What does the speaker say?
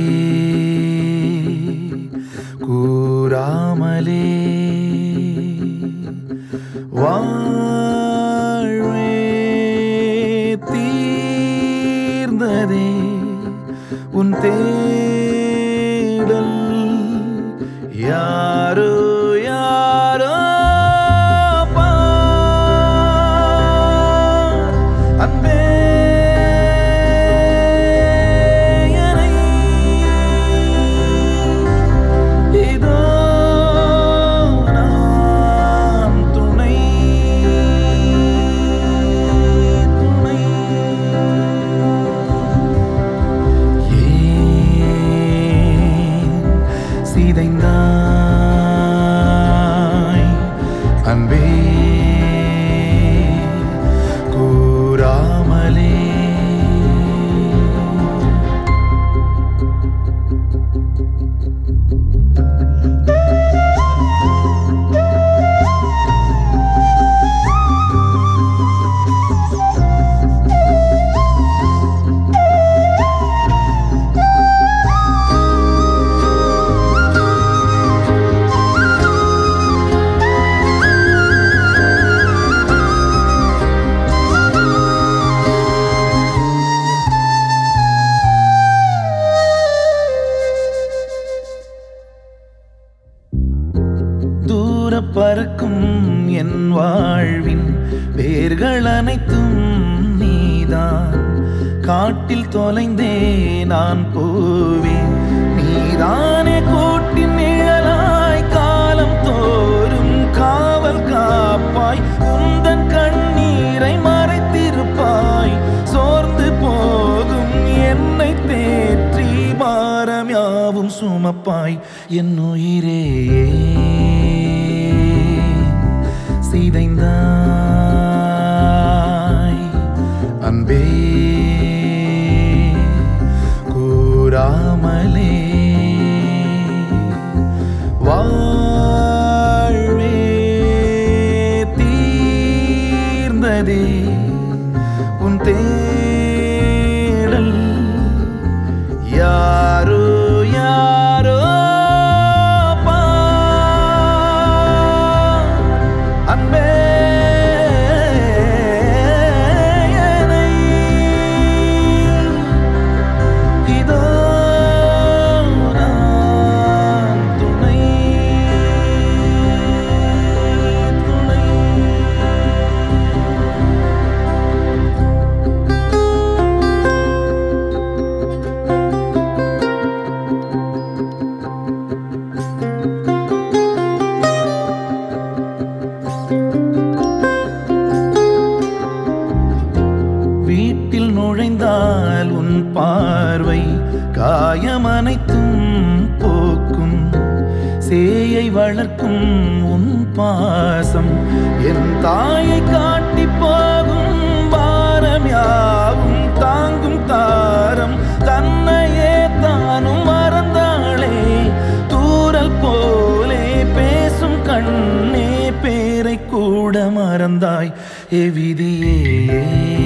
கூறாமலே வாழ்வே தீர்ந்ததே உன் தேடல் யாரோ யாரோ பார் அன்பே என்னை இதோ நான் துணை துணை ஏன் சிதைந்தாய் அன்பே கூறாமலே தூர பறக்கும் என் வாழ்வின் வேர்கள் அனைத்தும் நீதான் காட்டில் தொலைந்தே நான் போவேன் நீதானே கூட்டின் நிழலாய் காலம் தோறும் காவல் காப்பாய் உந்தன் கண்ணீரை மறைத்திருப்பாய் சோர்ந்து போகும் என்னை தேற்றி பாரம் யாவும் சுமப்பாய் என் உயிரே சிதைந்தாய் அன்பே கூறாமலே வாழ்வே தீர்ந்ததே உன் தேடல் யாரோ யாரோ பார் அன்பே என்னை இதோ நான் துணை துணை வீட்டில் நுழைந்தால் உன் பார்வை காயம் அனைத்தும் போக்கும் சேயை வளர்க்கும் உன் பாசம் என் தாயை காட்டி போகும் பாரம் யாவும் தாங்கும் தாரம் தன்னையே தானும் மறந்தாளே தூரல் போலே பேசும் கண்ணே பேரை கூட மறந்தாய் எவிதியே